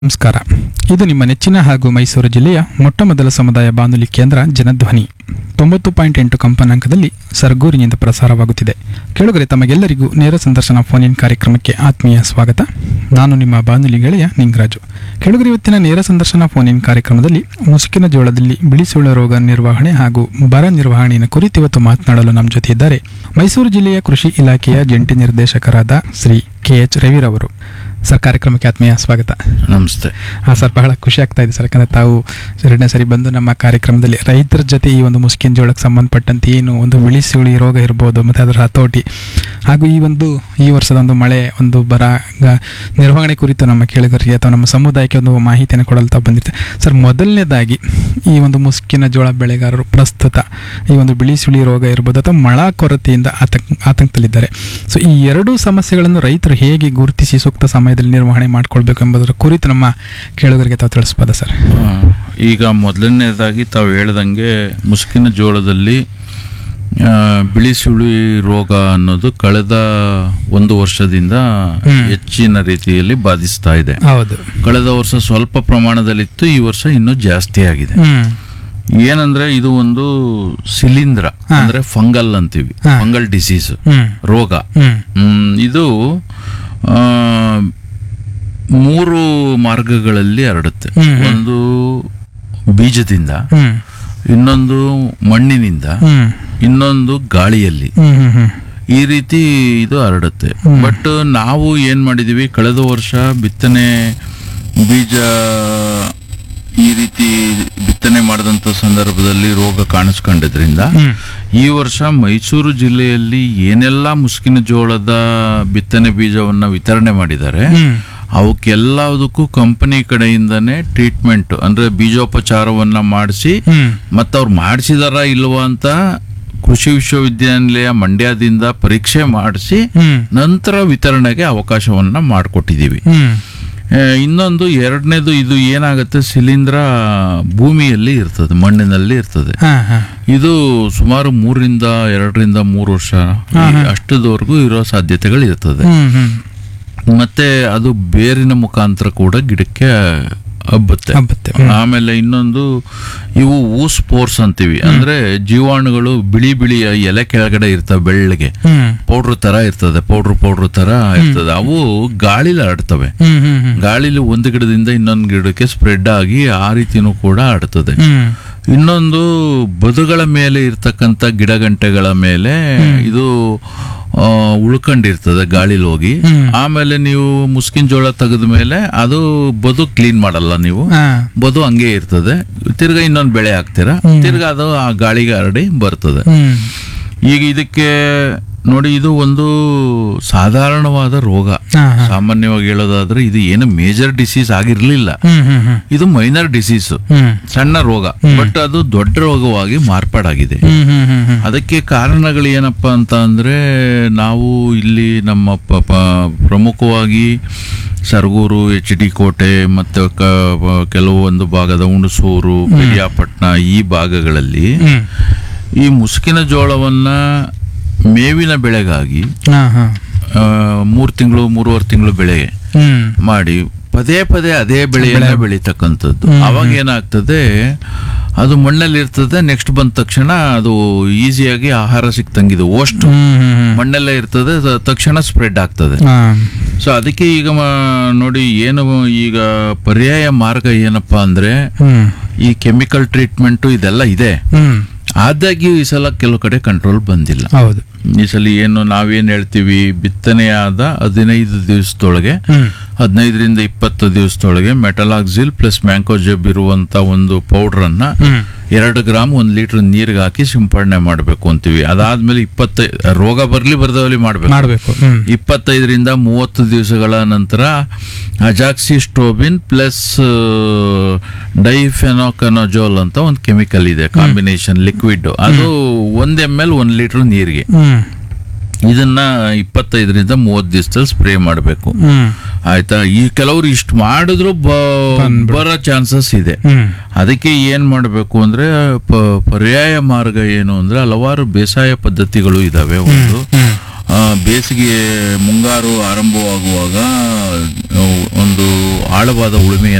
ನಮಸ್ಕಾರ ಇದು ನಿಮ್ಮ ನೆಚ್ಚಿನ ಹಾಗೂ ಮೈಸೂರು ಜಿಲ್ಲೆಯ ಮೊಟ್ಟಮೊದಲ ಸಮುದಾಯ ಬಾನುಲಿ ಕೇಂದ್ರ ಜನಧ್ವನಿ ತೊಂಬತ್ತು ಪಾಯಿಂಟ್ ಎಂಟು ಕಂಪನಾಂಕದಲ್ಲಿ ಸರ್ಗೂರಿನಿಂದ ಪ್ರಸಾರವಾಗುತ್ತಿದೆ ಕೆಳಗರೆ ತಮಗೆಲ್ಲರಿಗೂ ನೇರ ಸಂದರ್ಶನ ಫೋನ್ ಇನ್ ಕಾರ್ಯಕ್ರಮಕ್ಕೆ ಆತ್ಮೀಯ ಸ್ವಾಗತ ನಾನು ನಿಮ್ಮ ಬಾನುಲಿ ಗೆಳೆಯ ನಿಂಗರಾಜು ಕೆಳಗರೆ ಇವತ್ತಿನ ನೇರ ಸಂದರ್ಶನ ಫೋನ್ ಇನ್ ಕಾರ್ಯಕ್ರಮದಲ್ಲಿ ಮುಸುಕಿನ ಜೋಳದಲ್ಲಿ ಬಿಳಿಸುಳ ರೋಗ ನಿರ್ವಹಣೆ ಹಾಗೂ ಬರ ನಿರ್ವಹಣೆಯ ಕುರಿತು ಇವತ್ತು ಮಾತನಾಡಲು ನಮ್ಮ ಜೊತೆ ಇದ್ದಾರೆ ಮೈಸೂರು ಜಿಲ್ಲೆಯ ಕೃಷಿ ಇಲಾಖೆಯ ಜಂಟಿ ನಿರ್ದೇಶಕರಾದ ಶ್ರೀ ಕೆ ಎಚ್ ರವಿರವರು ಸರ್ ಕಾರ್ಯಕ್ರಮಕ್ಕೆ ಆತ್ಮೀಯ ಸ್ವಾಗತ ನಮಸ್ತೆ ಹಾಂ ಸರ್ ಬಹಳ ಖುಷಿ ಆಗ್ತಾ ಇದೆ ಸರ್ ಯಾಕಂದರೆ ತಾವು ಎರಡನೇ ಸರಿ ಬಂದು ನಮ್ಮ ಕಾರ್ಯಕ್ರಮದಲ್ಲಿ ರೈತರ ಜೊತೆ ಈ ಒಂದು ಮುಸ್ಕಿನ ಜೋಳಕ್ಕೆ ಸಂಬಂಧಪಟ್ಟಂತೆ ಏನು ಒಂದು ಬಿಳಿಸುಳಿ ರೋಗ ಇರ್ಬೋದು ಮತ್ತು ಅದರ ಹತೋಟಿ ಹಾಗೂ ಈ ಒಂದು ಈ ವರ್ಷದ ಒಂದು ಮಳೆ ಒಂದು ಬರ ಗ- ನಿರ್ವಹಣೆ ಕುರಿತು ನಮ್ಮ ಕೇಳಿಗರಿಗೆ ಅಥವಾ ನಮ್ಮ ಸಮುದಾಯಕ್ಕೆ ಒಂದು ಮಾಹಿತಿಯನ್ನು ಕೊಡಲು ತಾವು ಬಂದಿರ್ತಾರೆ ಸರ್ ಮೊದಲನೇದಾಗಿ ಈ ಒಂದು ಮುಸ್ಕಿನ ಜೋಳ ಬೆಳೆಗಾರರು ಪ್ರಸ್ತುತ ಈ ಒಂದು ಬಿಳಿಸುಳಿ ರೋಗ ಇರ್ಬೋದು ಅಥವಾ ಮಳ ಕೊರತೆಯಿಂದ ಆತಂಕ ಆತಂಕದಲ್ಲಿದ್ದಾರೆ ಸೊ ಈ ಎರಡೂ ಸಮಸ್ಯೆಗಳನ್ನು ರೈತರು ಹೇಗೆ ಗುರುತಿಸಿ ಸೂಕ್ತ ಸಮಯದಲ್ಲಿ ನಿರ್ವಹಣೆ ಮಾಡ್ಕೊಳ್ಬೇಕು ಎಂಬುದರ ಕುರಿತು ನಮ್ಮ ಕೇಳುಗರಿಗೆ ತಾವು ತಿಳಿಸ್ಬೋದಾ ಸರ್ ಆ, ಈಗ ಮೊದಲನೇದಾಗಿ ತಾವು ಹೇಳ್ದಂಗೆ ಮುಸುಕಿನ ಜೋಳದಲ್ಲಿ ಆ, ಬಿಳಿ ಸುಳಿ ರೋಗ ಅನ್ನೋದು ಕಳೆದ ಒಂದು ವರ್ಷದಿಂದ ಹ್ಮ್. ಹೆಚ್ಚಿನ ರೀತಿಯಲ್ಲಿ ಬಾಧಿಸ್ತಾ ಇದೆ ಹೌದು ಕಳೆದ ವರ್ಷ ಸ್ವಲ್ಪ ಪ್ರಮಾಣದಲ್ಲಿತ್ತು ಈ ವರ್ಷ ಇನ್ನೂ ಜಾಸ್ತಿ ಆಗಿದೆ ಹ್ಮ್ ಏನಂದ್ರೆ ಇದು ಒಂದು ಶಿಲೀಂಧ್ರ ಹಾ. ಅಂದ್ರೆ ಫಂಗಲ್ ಅಂತೀವಿ ಹಾ. ಫಂಗಲ್ ಡಿಸೀಸ್ ಹ್ಮ್ ರೋಗ ಹ್ಮ್ ಹ್ಮ್, ಇದು ಆ, ಮೂರು ಮಾರ್ಗಗಳಲ್ಲಿ ಹರಡುತ್ತೆ ಹ್ಮ್, ಹ್ಮ್. ಒಂದು ಬೀಜದಿಂದ ಹ್ಮ್ ಇನ್ನೊಂದು ಮಣ್ಣಿನಿಂದ ಹ್ಮ್ ಇನ್ನೊಂದು ಗಾಳಿಯಲ್ಲಿ ಹ್ಮ್ ಹ್ಮ್ ಹ್ಮ್ ಈ ರೀತಿ ಇದು ಹರಡುತ್ತೆ ಹ್ಮ್. ಬಟ್ ನಾವು ಏನ್ ಮಾಡಿದೀವಿ ಕಳೆದ ವರ್ಷ ಬಿತ್ತನೆ ಬೀಜ ಈ ರೀತಿ ಬಿತ್ತನೆ ಮಾಡಿದಂತ ಸಂದರ್ಭದಲ್ಲಿ ರೋಗ ಕಾಣಿಸ್ಕೊಂಡಿದ್ರಿಂದ ಹ್ಮ್ ಈ ವರ್ಷ ಮೈಸೂರು ಜಿಲ್ಲೆಯಲ್ಲಿ ಏನೆಲ್ಲ ಮುಸುಕಿನ ಜೋಳದ ಬಿತ್ತನೆ ಬೀಜವನ್ನ ವಿತರಣೆ ಮಾಡಿದ್ದಾರೆ ಹ್ಮ್ ಅವಕ್ಕೆಲ್ಲದಕ್ಕೂ ಕಂಪನಿ ಕಡೆಯಿಂದನೇ ಟ್ರೀಟ್ಮೆಂಟ್ ಅಂದ್ರೆ ಬೀಜೋಪಚಾರವನ್ನ ಮಾಡಿಸಿ ಹ್ಮ್ ಮತ್ತೆ ಅವ್ರು ಮಾಡಿಸಿದಾರ ಇಲ್ವಾ ಅಂತ ಕೃಷಿ ವಿಶ್ವವಿದ್ಯಾನಿಲಯ ಮಂಡ್ಯದಿಂದ ಪರೀಕ್ಷೆ ಮಾಡಿಸಿ ಹ್ಮ್ ನಂತರ ವಿತರಣೆಗೆ ಅವಕಾಶವನ್ನ ಮಾಡಿಕೊಟ್ಟಿದ್ದೀವಿ ಹ್ಮ್ ಇನ್ನೊಂದು ಎರಡನೇದು ಇದು ಏನಾಗುತ್ತೆ ಶಿಲೀಂಧ್ರ ಭೂಮಿಯಲ್ಲಿ ಇರ್ತದೆ ಮಣ್ಣಿನಲ್ಲಿ ಇರ್ತದೆ ಹಾ ಹಾ ಇದು ಸುಮಾರು ಮೂರರಿಂದ ಎರಡರಿಂದ ಮೂರು ವರ್ಷ ಹಾ, ಹಾ. ಅಷ್ಟದವರೆಗೂ ಇರೋ ಸಾಧ್ಯತೆಗಳು ಇರ್ತದೆ ಹ್ಮ್ ಹ್ಮ್ ಮತ್ತೆ ಅದು ಬೇರಿನ ಮುಖಾಂತರ ಕೂಡ ಗಿಡಕ್ಕೆ ಹಬ್ಬುತ್ತೆ ಹಬ್ಬುತ್ತೆ. ಹ್ಮ್. ಆಮೇಲೆ ಇನ್ನೊಂದು ಇವು ಊಸ್ ಪೋರ್ಸ್ ಅಂತೀವಿ ಅಂದ್ರೆ ಜೀವಾಣುಗಳು ಬಿಳಿ ಬಿಳಿ ಎಲೆ ಕೆಳಗಡೆ ಇರ್ತವೆ ಬೆಳ್ಳಗೆ ಹ್ಮ್ ಪೌಡ್ರ್ ತರ ಇರ್ತದೆ ಪೌಡ್ರ್ ಪೌಡ್ರ್ ತರ ಇರ್ತದೆ ಅವು ಗಾಳಿಲಿ ಹರಡ್ತವೆ ಹ್ಮ್ ಹ್ಮ್ ಹ್ಮ್ ಗಾಳಿಲಿ ಒಂದು ಗಿಡದಿಂದ ಇನ್ನೊಂದು ಗಿಡಕ್ಕೆ ಸ್ಪ್ರೆಡ್ ಆಗಿ ಆ ರೀತಿನೂ ಕೂಡ ಹರಡ್ತದೆ ಹ್ಮ್ ಇನ್ನೊಂದು ಬದುಗಳ ಮೇಲೆ ಇರ್ತಕ್ಕಂಥ ಗಿಡಗಂಟೆಗಳ ಮೇಲೆ ಇದು ಆ, ಉಳ್ಕೊಂಡಿರ್ತದೆ ಗಾಳಿಲಿ ಹೋಗಿ ಹ್ಮ್. ಆಮೇಲೆ ನೀವು ಮುಸ್ಕಿನ ಜೋಳ ತೆಗೆದ ಮೇಲೆ ಅದು ಬದು ಕ್ಲೀನ್ ಮಾಡಲ್ಲ ನೀವು ಹಾ ಬದು ಹಂಗೆ ಇರ್ತದೆ ತಿರ್ಗಾ ಇನ್ನೊಂದು ಬೆಳೆ ಹಾಕ್ತೀರಾ ತಿರ್ಗಾ ಅದು ಆ ಗಾಳಿಗೆ ಹರಡಿ ಬರ್ತದೆ ಹ್ಮ್ ಈಗ ಇದಕ್ಕೆ ನೋಡಿ ಇದು ಒಂದು ಸಾಧಾರಣವಾದ ರೋಗ ಹಾ ಹಾ ಸಾಮಾನ್ಯವಾಗಿ ಹೇಳೋದಾದ್ರೆ ಇದು ಏನು ಮೇಜರ್ ಡಿಸೀಸ್ ಆಗಿರ್ಲಿಲ್ಲ ಹ್ಮ್ ಹ್ಮ್ ಹ್ಮ್ ಇದು ಮೈನರ್ ಡಿಸೀಸ್ ಹ್ಮ್ ಸಣ್ಣ ರೋಗ ಬಟ್ ಅದು ದೊಡ್ಡ ರೋಗವಾಗಿ ಮಾರ್ಪಾಡಾಗಿದೆ ಹ್ಮ್ ಹ್ಮ್ ಹ್ಮ್ ಹ್ಮ್ ಅದಕ್ಕೆ ಕಾರಣಗಳು ಏನಪ್ಪಾ ಅಂತ ಅಂದ್ರೆ ನಾವು ಇಲ್ಲಿ ನಮ್ಮ ಪ- ಪ- ಪ್ರಮುಖವಾಗಿ ಸರಗೂರು ಎಚ್ ಡಿ ಕೋಟೆ ಮತ್ತೆ ಕ- ಕೆಲವೊಂದು ಭಾಗದ ಹುಣಸೂರು ಪಿರಿಯಾಪಟ್ಟಣ ಈ ಭಾಗಗಳಲ್ಲಿ ಹ್ಮ್ ಈ ಮುಸುಕಿನ ಜೋಳವನ್ನ ಮೇವಿನ ಬೆಳೆಗಾಗಿ ಹಾ ಹಾ ಆ, ಮೂರ್ ತಿಂಗಳು ಮೂರುವರೆ ತಿಂಗಳು ಬೆಳೆ ಹ್ಮ್ ಮಾಡಿ ಪದೇ ಪದೇ ಅದೇ ಬೆಳೆಯನ್ನ ಬೆಳೀತಕ್ಕಂಥದ್ದು ಅವಾಗ ಏನಾಗ್ತದೆ ಅದು ಮಣ್ಣಲ್ಲಿ ಇರ್ತದೆ ನೆಕ್ಸ್ಟ್ ಬಂದ ತಕ್ಷಣ ಅದು ಈಸಿಯಾಗಿ ಆಹಾರ ಸಿಕ್ತಂಗಿದೆ ಓಸ್ಟ್ ಹ್ಮ್ ಹ್ಮ್ ಹ್ಮ್ ಮಣ್ಣಲ್ಲೇ ಇರ್ತದೆ ತ- ತಕ್ಷಣ ಸ್ಪ್ರೆಡ್ ಆಗ್ತದೆ ಹಾ ಸೊ ಅದಕ್ಕೆ ಈಗ ಮ- ನೋಡಿ ಏನು ಈಗ ಪರ್ಯಾಯ ಮಾರ್ಗ ಏನಪ್ಪಾ ಅಂದ್ರೆ ಹ್ಮ್ ಈ ಕೆಮಿಕಲ್ ಟ್ರೀಟ್ಮೆಂಟ್ ಇದೆಲ್ಲ ಇದೆ ಹ್ಮ್ ಆದಾಗ್ಯೂ ಈ ಸಲ ಕೆಲವು ಕಡೆ ಕಂಟ್ರೋಲ್ ಬಂದಿಲ್ಲ ಹೌದು ಈ ಸಲ ಏನು ನಾವೇನ್ ಹೇಳ್ತೀವಿ ಬಿತ್ತನೆಯಾದ ಹದಿನೈದು ದಿವಸದೊಳಗೆ ಹ್ಮ್ ಹದಿನೈದರಿಂದ ಇಪ್ಪತ್ತು ದಿವಸದೊಳಗೆ ಮೆಟಲಾಕ್ಸಿಲ್ ಪ್ಲಸ್ ಮ್ಯಾಂಕೋಜೆಬ್ ಇರುವಂತ ಒಂದು ಪೌಡರ್ ಅನ್ನ ಹ್ಮ್ ಎರಡು ಗ್ರಾಮ್ ಒಂದ್ ಲೀಟರ್ ನೀರಿಗೆ ಹಾಕಿ ಸಿಂಪಡಣೆ ಮಾಡಬೇಕು ಅಂತೀವಿ ಅದಾದ್ಮೇಲೆ ಇಪ್ಪತ್ತೈ ರೋಗ ಬರ್ಲಿ ಬರ್ದವಲಿ ಮಾಡ್ಬೇಕು ಮಾಡ್ಬೇಕು ಹ್ಮ್ ಇಪ್ಪತ್ತೈದರಿಂದ ಮೂವತ್ತು ದಿವಸಗಳ ನಂತರ ಅಜಾಕ್ಸಿಸ್ಟೋಬಿನ್ ಪ್ಲಸ್ ಡೈಫೆನೋಕನಜೋಲ್ ಅಂತ ಒಂದು ಕೆಮಿಕಲ್ ಇದೆ ಕಾಂಬಿನೇಷನ್ ಲಿಕ್ವಿಡ್ ಅದು ಒಂದ್ ಎಮ್ ಎಲ್ ಒಂದ್ ಲೀಟರ್ ನೀರಿಗೆ ಹ್ಮ್ ಇದನ್ನ ಇಪ್ಪತ್ತೈದರಿಂದ ಮೂವತ್ತು ದಿವಸದಲ್ಲಿ ಸ್ಪ್ರೇ ಮಾಡಬೇಕು ಹ್ಮ್ ಆಯ್ತಾ ಈ ಕೆಲವರು ಇಷ್ಟು ಮಾಡಿದ್ರು ಬ- ಬಂದ್ಬಿಡು. ಬರೋ ಚಾನ್ಸಸ್ ಇದೆ ಹ್ಮ್ ಅದಕ್ಕೆ ಏನ್ ಮಾಡಬೇಕು ಅಂದ್ರೆ ಪ- ಪರ್ಯಾಯ ಮಾರ್ಗ ಏನು ಅಂದ್ರೆ ಹಲವಾರು ಬೇಸಾಯ ಪದ್ಧತಿಗಳು ಇದಾವೆ ಒಂದು ಹ್ಮ್ ಆ, ಬೇಸಿಗೆ ಮುಂಗಾರು ಆರಂಭವಾಗುವಾಗ ಆ, ಒಂದು ಆಳವಾದ ಉಳುಮೆ